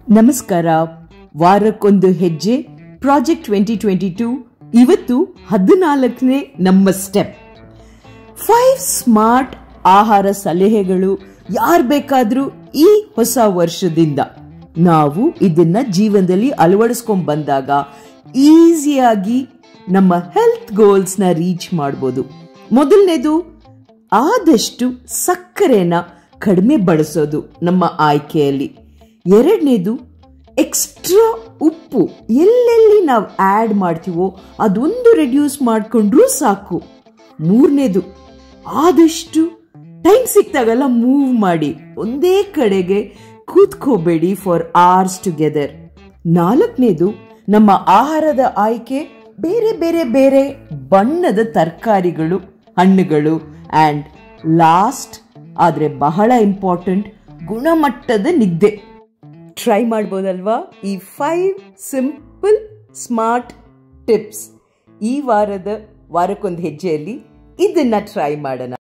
ನಮಸ್ಕಾರ ವಾರಕ್ಕೊಂದು ಹೆಜ್ಜೆ ಪ್ರಾಜೆಕ್ಟ್ ಟ್ವೆಂಟಿ ಟ್ವೆಂಟಿ ಟೂ ಇವತ್ತು ಹದಿನಾಲ್ಕನೇ ನಮ್ಮ ಸ್ಟೆಪ್ ಫೈವ್ ಸ್ಮಾರ್ಟ್ ಆಹಾರ ಸಲಹೆಗಳು ಯಾರು ಬೇಕಾದರೂ ಈ ಹೊಸ ವರ್ಷದಿಂದ ನಾವು ಇದನ್ನ ಜೀವನದಲ್ಲಿ ಅಳವಡಿಸ್ಕೊಂಡ್ ಬಂದಾಗ ಈಸಿಯಾಗಿ ನಮ್ಮ ಹೆಲ್ತ್ ಗೋಲ್ಸ್ನ ರೀಚ್ ಮಾಡ್ಬೋದು ಮೊದಲನೇದು ಆದಷ್ಟು ಸಕ್ಕರೆನ ಕಡಿಮೆ ಬಳಸೋದು ನಮ್ಮ ಆಯ್ಕೆಯಲ್ಲಿ ಎರಡನೇದು ಎಕ್ಸ್ಟ್ರಾ ಉಪ್ಪು ಎಲ್ಲೆಲ್ಲಿ ನಾವು ಆ್ಯಡ್ ಮಾಡ್ತೀವೋ ಅದೊಂದು ರೆಡ್ಯೂಸ್ ಮಾಡಿಕೊಂಡ್ರೂ ಸಾಕು ಮೂರನೇದು ಆದಷ್ಟು ಟೈಮ್ ಸಿಕ್ತಾಗೆಲ್ಲ ಮೂವ್ ಮಾಡಿ ಒಂದೇ ಕಡೆಗೆ ಕೂತ್ಕೋಬೇಡಿ ಫಾರ್ ಆರ್ಸ್ ಟುಗೆದರ್ ನಾಲ್ಕನೇದು ನಮ್ಮ ಆಹಾರದ ಆಯ್ಕೆ ಬೇರೆ ಬೇರೆ ಬೇರೆ ಬಣ್ಣದ ತರಕಾರಿಗಳು ಹಣ್ಣುಗಳು ಆ್ಯಂಡ್ ಲಾಸ್ಟ್ ಆದರೆ ಬಹಳ ಇಂಪಾರ್ಟೆಂಟ್ ಗುಣಮಟ್ಟದ ನಿದ್ದೆ ಟ್ರೈ ಮಾಡ್ಬೋದಲ್ವಾ ಈ ಫೈವ್ ಸಿಂಪಲ್ ಸ್ಮಾರ್ಟ್ ಟಿಪ್ಸ್ ಈ ವಾರದ ವಾರಕ್ಕೊಂದು ಹೆಜ್ಜೆಯಲ್ಲಿ ಇದನ್ನ ಟ್ರೈ ಮಾಡೋಣ